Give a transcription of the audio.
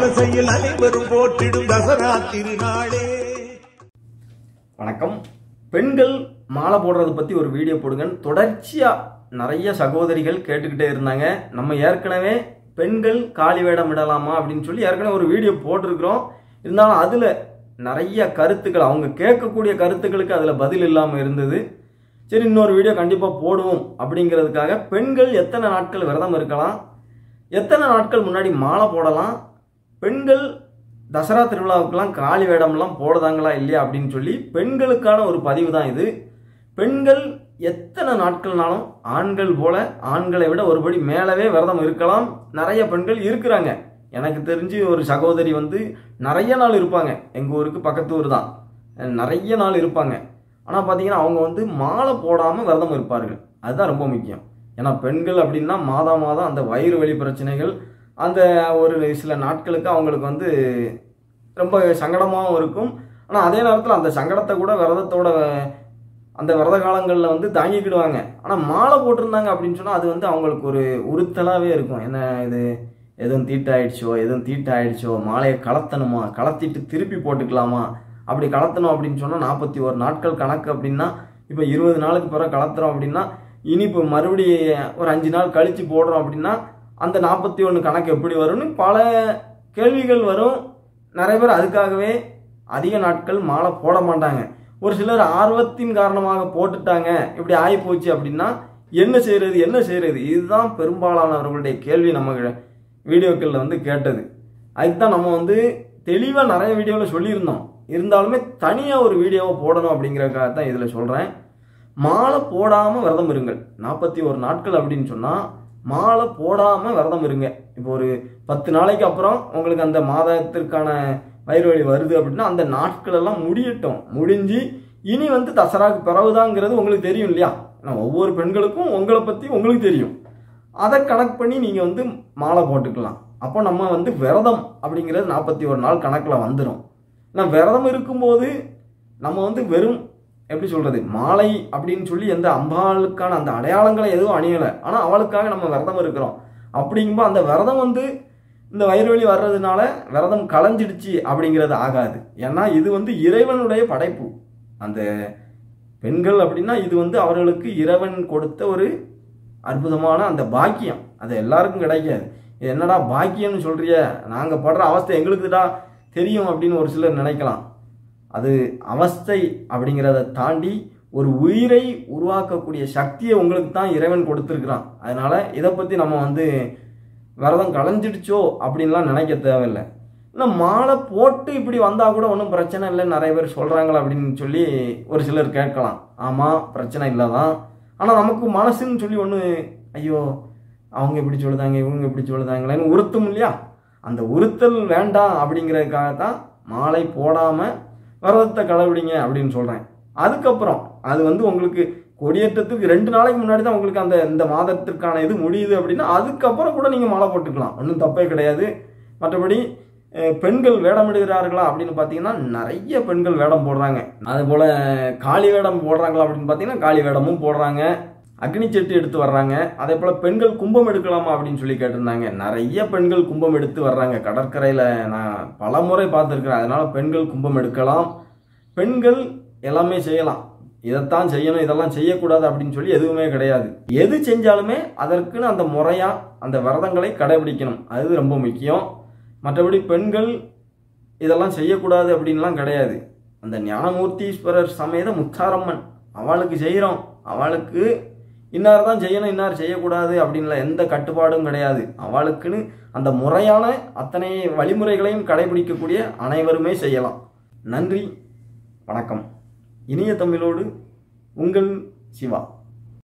வரிசையில் அனைவரும் போற்றிடும் தசரா திருநாளே வணக்கம் பெண்கள் மாலை போடுறத பற்றி ஒரு வீடியோ போடுங்கன்னு தொடர்ச்சியாக நிறைய சகோதரிகள் கேட்டுக்கிட்டே இருந்தாங்க நம்ம ஏற்கனவே பெண்கள் காலி வேடம் விடலாமா அப்படின்னு சொல்லி ஏற்கனவே ஒரு வீடியோ போட்டிருக்கிறோம் இருந்தாலும் அதில் நிறைய கருத்துக்கள் அவங்க கேட்கக்கூடிய கருத்துக்களுக்கு அதில் பதில் இல்லாமல் இருந்தது சரி இன்னொரு வீடியோ கண்டிப்பாக போடுவோம் அப்படிங்கிறதுக்காக பெண்கள் எத்தனை நாட்கள் விரதம் இருக்கலாம் எத்தனை நாட்கள் முன்னாடி மாலை போடலாம் பெண்கள் தசரா திருவிழாவுக்கெல்லாம் காளி வேடம்லாம் போடுதாங்களா இல்லையா அப்படின்னு சொல்லி பெண்களுக்கான ஒரு பதிவு தான் இது பெண்கள் எத்தனை நாட்கள்னாலும் ஆண்கள் போல ஆண்களை விட ஒருபடி மேலவே விரதம் இருக்கலாம் நிறைய பெண்கள் இருக்கிறாங்க எனக்கு தெரிஞ்சு ஒரு சகோதரி வந்து நிறைய நாள் இருப்பாங்க எங்கள் ஊருக்கு பக்கத்து ஊர் தான் நிறைய நாள் இருப்பாங்க ஆனால் பார்த்தீங்கன்னா அவங்க வந்து மாலை போடாமல் விரதம் இருப்பார்கள் அதுதான் ரொம்ப முக்கியம் ஏன்னா பெண்கள் அப்படின்னா மாதம் மாதம் அந்த வயிறு வலி பிரச்சனைகள் அந்த ஒரு சில நாட்களுக்கு அவங்களுக்கு வந்து ரொம்ப சங்கடமாகவும் இருக்கும் ஆனால் அதே நேரத்தில் அந்த சங்கடத்தை கூட விரதத்தோட அந்த விரத காலங்களில் வந்து தாங்கிக்கிடுவாங்க ஆனால் மாலை போட்டிருந்தாங்க அப்படின்னு சொன்னால் அது வந்து அவங்களுக்கு ஒரு உறுத்தலாகவே இருக்கும் என்ன இது எதுவும் தீட்டாயிடுச்சோ எதுவும் தீட்டாயிடுச்சோ மாலையை கலத்தணுமா கலத்திட்டு திருப்பி போட்டுக்கலாமா அப்படி கலத்தணும் அப்படின்னு சொன்னால் நாற்பத்தி ஒரு நாட்கள் கணக்கு அப்படின்னா இப்போ இருபது நாளுக்கு பிறகு கலத்துறோம் அப்படின்னா இனி இப்போ மறுபடியும் ஒரு அஞ்சு நாள் கழித்து போடுறோம் அப்படின்னா அந்த நாற்பத்தி ஒன்று கணக்கு எப்படி வரும்னு பல கேள்விகள் வரும் நிறைய பேர் அதுக்காகவே அதிக நாட்கள் மாலை போட மாட்டாங்க ஒரு சிலர் ஆர்வத்தின் காரணமாக போட்டுட்டாங்க இப்படி ஆகி போச்சு அப்படின்னா என்ன செய்யறது என்ன செய்யறது இதுதான் பெரும்பாலானவர்களுடைய கேள்வி நம்ம வீடியோக்களில் வந்து கேட்டது அதுக்கு தான் நம்ம வந்து தெளிவாக நிறைய வீடியோவில் சொல்லியிருந்தோம் இருந்தாலுமே தனியாக ஒரு வீடியோவை போடணும் அப்படிங்கிறதுக்காக தான் இதில் சொல்கிறேன் மாலை போடாமல் விரதம் இருங்கள் நாற்பத்தி ஒரு நாட்கள் அப்படின்னு சொன்னால் மாலை போடாமல் விரதம் இருங்க இப்போ ஒரு பத்து நாளைக்கு அப்புறம் உங்களுக்கு அந்த மாதத்திற்கான வயிறு வலி வருது அப்படின்னா அந்த நாட்கள் எல்லாம் முடியட்டும் முடிஞ்சு இனி வந்து தசராக்கு பிறகுதாங்கிறது உங்களுக்கு தெரியும் இல்லையா ஏன்னா ஒவ்வொரு பெண்களுக்கும் உங்களை பற்றி உங்களுக்கு தெரியும் அதை கணக்கு பண்ணி நீங்கள் வந்து மாலை போட்டுக்கலாம் அப்போ நம்ம வந்து விரதம் அப்படிங்கிறது நாற்பத்தி ஒரு நாள் கணக்கில் வந்துடும் நான் விரதம் இருக்கும்போது நம்ம வந்து வெறும் எப்படி சொல்கிறது மாலை அப்படின்னு சொல்லி எந்த அம்பாளுக்கான அந்த அடையாளங்களை எதுவும் அணியலை ஆனால் அவளுக்காக நம்ம விரதம் இருக்கிறோம் அப்படிங்கும்போது அந்த விரதம் வந்து இந்த வயிறு வலி வர்றதுனால விரதம் களைஞ்சிடுச்சு அப்படிங்கிறது ஆகாது ஏன்னா இது வந்து இறைவனுடைய படைப்பு அந்த பெண்கள் அப்படின்னா இது வந்து அவர்களுக்கு இறைவன் கொடுத்த ஒரு அற்புதமான அந்த பாக்கியம் அது எல்லாருக்கும் கிடைக்காது இது என்னடா பாக்கியம்னு சொல்றிய நாங்கள் படுற அவஸ்தை எங்களுக்குடா தெரியும் அப்படின்னு ஒரு சிலர் நினைக்கலாம் அது அவஸ்தை அப்படிங்கிறத தாண்டி ஒரு உயிரை உருவாக்கக்கூடிய சக்தியை உங்களுக்கு தான் இறைவன் கொடுத்துருக்குறான் அதனால இதை பற்றி நம்ம வந்து விரதம் களைஞ்சிடுச்சோ அப்படின்லாம் நினைக்க தேவையில்லை இல்லை மாலை போட்டு இப்படி வந்தால் கூட ஒன்றும் பிரச்சனை இல்லை நிறைய பேர் சொல்கிறாங்களா அப்படின்னு சொல்லி ஒரு சிலர் கேட்கலாம் ஆமாம் பிரச்சனை இல்லை தான் ஆனால் நமக்கு மனசுன்னு சொல்லி ஒன்று ஐயோ அவங்க இப்படி சொல்லுதாங்க இவங்க இப்படி சொல்லுதாங்களேன்னு உறுத்தும் இல்லையா அந்த உறுத்தல் வேண்டாம் அப்படிங்கிறதுக்காக தான் மாலை போடாமல் விரதத்தை கடைபிடிங்க அப்படின்னு சொல்கிறேன் அதுக்கப்புறம் அது வந்து உங்களுக்கு கொடியேற்றத்துக்கு ரெண்டு நாளைக்கு முன்னாடி தான் உங்களுக்கு அந்த இந்த மாதத்திற்கான இது முடியுது அப்படின்னா அதுக்கப்புறம் கூட நீங்கள் மாலை போட்டுக்கலாம் ஒன்றும் தப்பே கிடையாது மற்றபடி அஹ், பெண்கள் வேடமிடுகிறார்களா அப்படின்னு பார்த்தீங்கன்னா நிறைய பெண்கள் வேடம் போடுறாங்க அதுபோல் காளி வேடம் போடுறாங்களா அப்படின்னு பார்த்தீங்கன்னா காளி வேடமும் போடுறாங்க அக்னி செட்டு எடுத்து வர்றாங்க அதே போல் பெண்கள் கும்பம் எடுக்கலாமா அப்படின்னு சொல்லி கேட்டிருந்தாங்க நிறைய பெண்கள் கும்பம் எடுத்து வர்றாங்க கடற்கரையில் நான் பல முறை பார்த்துருக்குறேன் அதனால் பெண்கள் கும்பம் எடுக்கலாம் பெண்கள் எல்லாமே செய்யலாம் இதைத்தான் செய்யணும் இதெல்லாம் செய்யக்கூடாது அப்படின்னு சொல்லி எதுவுமே கிடையாது எது செஞ்சாலுமே அதற்குன்னு அந்த முறையாக அந்த விரதங்களை கடைபிடிக்கணும் அது ரொம்ப முக்கியம் மற்றபடி பெண்கள் இதெல்லாம் செய்யக்கூடாது அப்படின்லாம் கிடையாது அந்த ஞானமூர்த்தீஸ்வரர் சமேத முத்தாரம்மன் அவளுக்கு செய்கிறோம் அவளுக்கு இன்னார் தான் செய்யணும் இன்னார் செய்யக்கூடாது அப்படின்ல எந்த கட்டுப்பாடும் கிடையாது அவளுக்குன்னு அந்த முறையான அத்தனை வழிமுறைகளையும் கடைபிடிக்கக்கூடிய அனைவருமே செய்யலாம் நன்றி வணக்கம் இனிய தமிழோடு உங்கள் சிவா